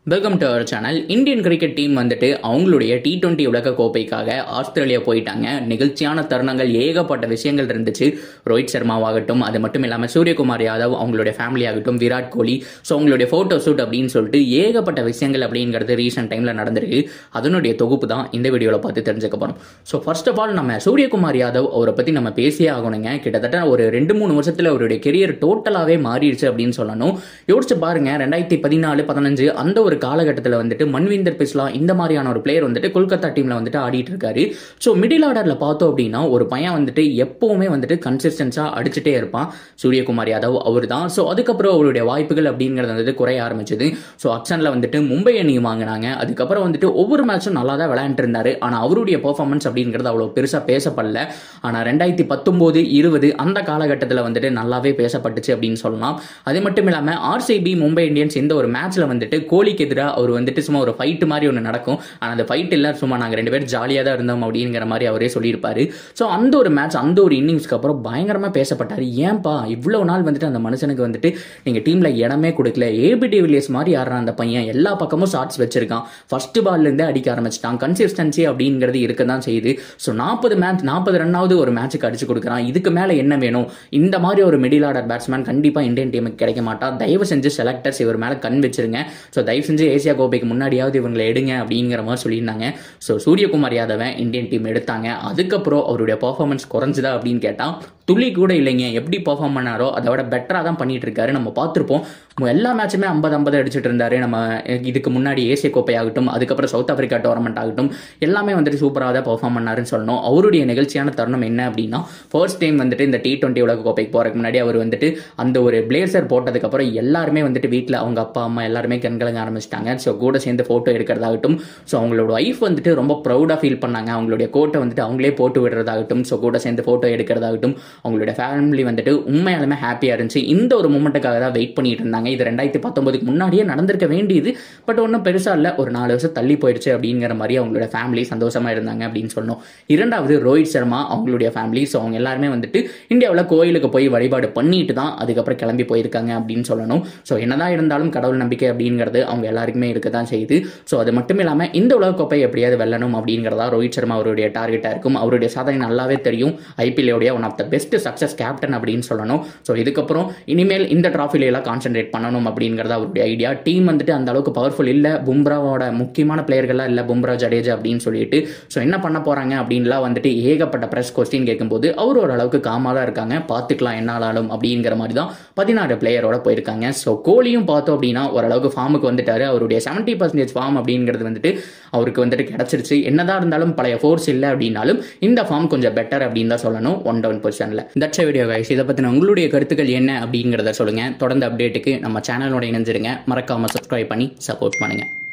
welcome to அவர் channel Indian cricket team வந்துட்டு அவங்களுடைய டி டுவெண்ட்டி உலக கோப்பைக்காக ஆஸ்திரேலியா போயிட்டாங்க நிகழ்ச்சியான தருணங்கள் ஏகப்பட்ட விஷயங்கள் இருந்துச்சு ரோஹித் சர்மாவாகட்டும் அது மட்டும் இல்லாமல் சூரியகுமார் யாதவ் அவங்களுடைய ஃபேமிலி ஆகட்டும் விராட் கோலி ஸோ அவங்களுடைய ஃபோட்டோ ஷூட் அப்படின்னு சொல்லிட்டு ஏகப்பட்ட விஷயங்கள் அப்படிங்கிறது ரீசெண்ட் டைமில் நடந்திருக்கு அதனுடைய தொகுப்பு தான் இந்த வீடியோவில் பார்த்து தெரிஞ்சுக்க போகிறோம் ஸோ ஃபர்ஸ்ட் ஆஃப் ஆல் நம்ம சூரியகுமார் யாதவ் அவரை பற்றி நம்ம பேசியே ஆகணுங்க கிட்டத்தட்ட ஒரு ரெண்டு மூணு வருஷத்தில் அவருடைய கெரியர் டோட்டலாகவே மாறிடுச்சு அப்படின்னு சொல்லணும் யோசிச்சு பாருங்க ரெண்டாயிரத்தி பதினாலு பதினஞ்சு அந்த ஒரு காலகட்டத்தில் வந்துட்டு மன்விந்தர் பிஸ்லா இந்த மாதிரியான ஒரு பிளேயர் வந்துட்டு கொல்கத்தா டீமில் வந்துட்டு ஆடிட்டு இருக்காரு ஸோ மிடில் ஆர்டரில் பார்த்தோம் அப்படின்னா ஒரு பையன் வந்துட்டு எப்பவுமே வந்துட்டு கன்சிஸ்டன்ஸாக அடிச்சுட்டே இருப்பான் சூரியகுமார் யாதவ் அவர் தான் ஸோ அதுக்கப்புறம் அவருடைய வாய்ப்புகள் அப்படிங்கிறது வந்துட்டு குறைய ஆரம்பிச்சது ஸோ அக்ஷனில் வந்துட்டு மும்பை அணியும் வாங்கினாங்க அதுக்கப்புறம் வந்துட்டு ஒவ்வொரு மேட்சும் நல்லா தான் விளையாண்டு இருந்தாரு ஆனால் அவருடைய பெர்ஃபார்மன்ஸ் அப்படிங்கிறது அவ்வளோ பெருசாக பேசப்படல ஆனால் ரெண்டாயிரத்தி பத்தொம்போது இருபது அந்த காலகட்டத்தில் வந்துட்டு நல்லாவே பேசப்பட்டுச்சு அப்படின்னு சொல்லலாம் அது மட்டும் இல்லாமல் ஆர்சிபி மும்பை இந்தியன்ஸ் இந்த ஒரு மேட்ச்சில் வந்துட்டு கோலிக்கு எதிராக அவர் வந்துட்டு சும்மா ஒரு ஃபைட் மாதிரி ஒன்று நடக்கும் ஆனால் அந்த ஃபைட் இல்லை சும்மா நாங்கள் ரெண்டு பேரும் ஜாலியாக தான் இருந்தோம் அப்படிங்கிற மாதிரி அவரே சொல்லியிருப்பாரு ஸோ அந்த ஒரு மேட்ச் அந்த ஒரு இன்னிங்ஸ்க்கு அப்புறம் பயங்கரமாக பேசப்பட்டார் ஏன்பா இவ்வளோ நாள் வந்துட்டு அந்த மனுஷனுக்கு வந்துட்டு நீங்கள் டீமில் இடமே கொடுக்கல ஏபி டிவிலியர்ஸ் மாதிரி ஆடுறான் அந்த பையன் எல்லா பக்கமும் ஷார்ட்ஸ் வச்சிருக்கான் ஃபர்ஸ்ட் பால்லேருந்தே அடிக்க ஆரம்பிச்சிட்டான் கன்சிஸ்டன்சி அப்படிங்கிறது இருக்க தான் செய்யுது ஸோ நாற்பது மேட்ச் நாற்பது ரன்னாவது ஒரு மேட்ச்சுக்கு அடிச்சு கொடுக்குறான் இதுக்கு மேலே என்ன வேணும் இந்த மாதிரி ஒரு மிடில் ஆர்டர் பேட்ஸ்மேன் கண்டிப்பாக இந்தியன் டீமுக்கு கிடைக்க மாட்டா தயவு செஞ்சு செலக்டர்ஸ் இவர் மேலே கண் வச்சிருங்க ஸோ தயவு செஞ்சு ஏசியா கோப்பைக்கு முன்னாடியாவது இவங்களை எடுங்க அப்படிங்கிற மாதிரி சொல்லியிருந்தாங்க ஸோ சூரியகுமார் யாதவன் இந்தியன் டீம் எடுத்தாங்க அதுக்கப்புறம் அவருடைய பர்ஃபார்மன்ஸ் குறைஞ்சுதா அப்படின்னு கேட்டால் துளி கூட இல்லைங்க எப்படி பர்ஃபார்ம் பண்ணாரோ அதை விட பெட்டராக தான் பண்ணிட்டு இருக்காரு நம்ம பார்த்துருப்போம் எல்லா மேட்சுமே ஐம்பது ஐம்பது அடிச்சுட்டு இருந்தாரு நம்ம இதுக்கு முன்னாடி ஏசிய கோப்பை ஆகட்டும் அதுக்கப்புறம் சவுத் ஆப்பிரிக்கா டோர்னமெண்ட் ஆகட்டும் எல்லாமே வந்துட்டு சூப்பராக தான் பர்ஃபார்ம் பண்ணாருன்னு சொல்லணும் அவருடைய நிகழ்ச்சியான தருணம் என்ன அப்படின்னா ஃபர்ஸ்ட் டைம் வந்துட்டு இந்த டி டுவெண்ட்டி உலக கோப்பைக்கு போறதுக்கு முன்னாடி அவர் வந்துட்டு அந்த ஒரு பிளேசர் போட்டதுக்கப்புறம் எல்லாருமே வந்துட்டு வீட்டில் அவங்க அப்பா அம்மா எல்லாருமே கண்கலங்க ஆரம்பிச்சிட்டாங்க ஸோ கூட சேர்ந்து ஃபோட்டோ எடுக்கிறதாகட்டும் ஸோ அவங்களோட ஒய்ஃப் வந்துட்டு ரொம்ப ப்ரௌடாக ஃபீல் பண்ணாங்க அவங்களுடைய கோட்டை வந்துட்டு அவங்களே போட்டு விடுறதாகட்டும் ஸோ கூட சேர்ந்து ஃபோட்டோ எடுக்கிறதாகட்டும் அவங்களுடைய ஃபேமிலி வந்துட்டு உண்மையாலுமே ஹாப்பியாக இருந்துச்சு இந்த ஒரு மூமெண்ட்டுக்காக தான் வெயிட் பண்ணிட்டு இருந்தாங்க இது ரெண்டாயிரத்தி பத்தொன்பதுக்கு முன்னாடியே நடந்திருக்க வேண்டியது பட் ஒன்றும் பெருசாக இல்லை ஒரு நாலு வருஷம் தள்ளி போயிடுச்சு அப்படிங்கிற மாதிரி அவங்களோட ஃபேமிலி சந்தோஷமாக இருந்தாங்க அப்படின்னு சொன்னோம் இரண்டாவது ரோஹித் சர்மா அவங்களுடைய ஃபேமிலி ஸோ அவங்க எல்லாருமே வந்துட்டு இந்தியாவில் கோயிலுக்கு போய் வழிபாடு பண்ணிட்டு தான் அதுக்கப்புறம் கிளம்பி போயிருக்காங்க அப்படின்னு சொல்லணும் ஸோ என்னதான் இருந்தாலும் கடவுள் நம்பிக்கை அப்படிங்கிறது அவங்க எல்லாருக்குமே இருக்க தான் செய்யுது ஸோ அது மட்டும் இல்லாமல் இந்த உலகக்கோப்பை எப்படியாவது வெல்லணும் அப்படிங்கிறதா ரோஹித் சர்மா அவருடைய டார்கெட்டாக இருக்கும் அவருடைய சாதனை நல்லாவே தெரியும் ஐபிஎல்லுடைய one of the best success captain அப்படின்னு சொல்லணும் ஸோ இதுக்கப்புறம் இனிமேல் இந்த டிராஃபில எல்லாம் கான்சென்ட்ரேட் பண்ணணும் அப்படிங்கிறது அவருடைய ஐடியா டீம் வந்துட்டு அந்த அளவுக்கு பவர்ஃபுல் இல்லை பும்ராவோட முக்கியமான பிளேயர்கள்லாம் இல்லை பும்ரா ஜடேஜா அப்படின்னு சொல்லிட்டு ஸோ என்ன பண்ண போறாங்க அப்படின்லாம் வந்துட்டு ஏகப்பட்ட ப்ரெஸ் கொஸ்டின் கேட்கும்போது அவர் ஓரளவுக்கு காமாக தான் இருக்காங்க பார்த்துக்கலாம் என்ன ஆளாலும் அப்படிங்கிற மாதிரி தான் பதினாறு பிளேயரோட போயிருக்காங்க ஸோ கோலியும் பார்த்தோம் அப்படின்னா ஓரளவுக்கு ஃபார்முக்கு வந்துட்டாரு அவருடைய செவன்ட்டி பர்சன்டேஜ் ஃபார்ம் அப்படிங்கிறது வந்துட்டு அவருக்கு வந்துட்டு கிடைச்சிருச்சு என்னதான் இருந்தாலும் பழைய ஃபோர்ஸ் இல்லை அப்படின்னாலும் இந்த ஃபார்ம் கொஞ்சம் பெட்டர் அப்படின்னு தான் சொல்லணும் ஒன் டவுன் பொசிஷனில் தட்ச வீடியோ கைஸ் இதை பற்றின உங்களுடைய கருத்துக்கள் என்ன அப்படிங்கிறத சொல்லுங்கள் தொடர்ந்து அப்டேட்டுக்கு நம்ம சேனலோட இணைஞ்சிருங்க மறக்காமல் சப்ஸ்கிரைப் பண்ணி சப்போர்ட் பண்ணுங்கள்